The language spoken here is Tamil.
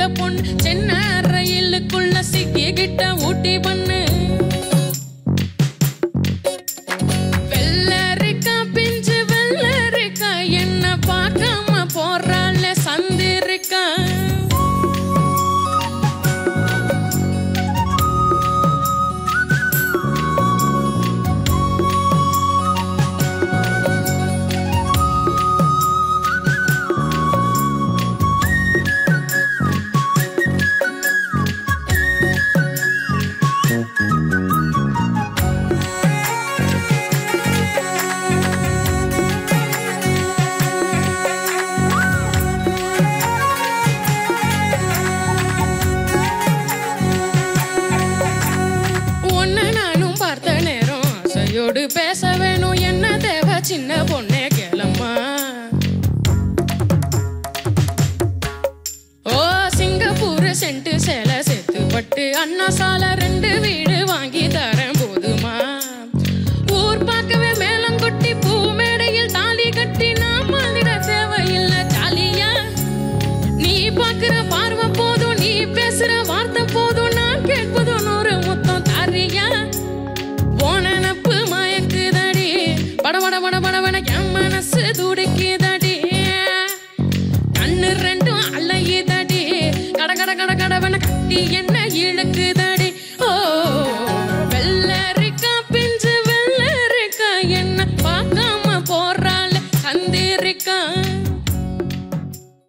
பொண்ணு சின்ன ரயிலுக்குள்ள சிக்கிக்கிட்ட ஊட்டி பண்ணு வெள்ளரிக்கா பிஞ்சு வெள்ளரிக்கா என்ன பார்க்காம போறாள சந்திரிக்கா உன்னை நானும் பார்த்த நேரம் ஆசையோடு பேச வேணும் என்ன தேவை சின்ன பொண்ணே கேளம்மா ஓ சிங்கப்பூர் சென்ட்டு சேலை செத்து பட்டு அண்ணா சாலை ரெண்டு வீடு வாங்கி தரேன் போதுமா ஊர் பார்க்கவே மேலங்கொட்டி பூ மேடையில் தாலி கட்டி நான் மாறிட தேவையில்லை ஜாலியா நீ பார்க்கிற பார்வை போதும் நீ பேசுற வார்த்தை போதும் நான் கேட்பது நூறு மொத்தம் தாரியா போனப்பு மயக்குதடி பட பட பட படவன என் மனசு துடிக்குதடி கண்ணு ரெண்டும் அலையுதடி கட கட கட கடவன கட்டி என்ன இழுக்குதடி ஓ வெள்ளரிக்கா பிஞ்சு வெள்ளரிக்கா என்ன பார்க்காம போறாள் சந்திரிக்கா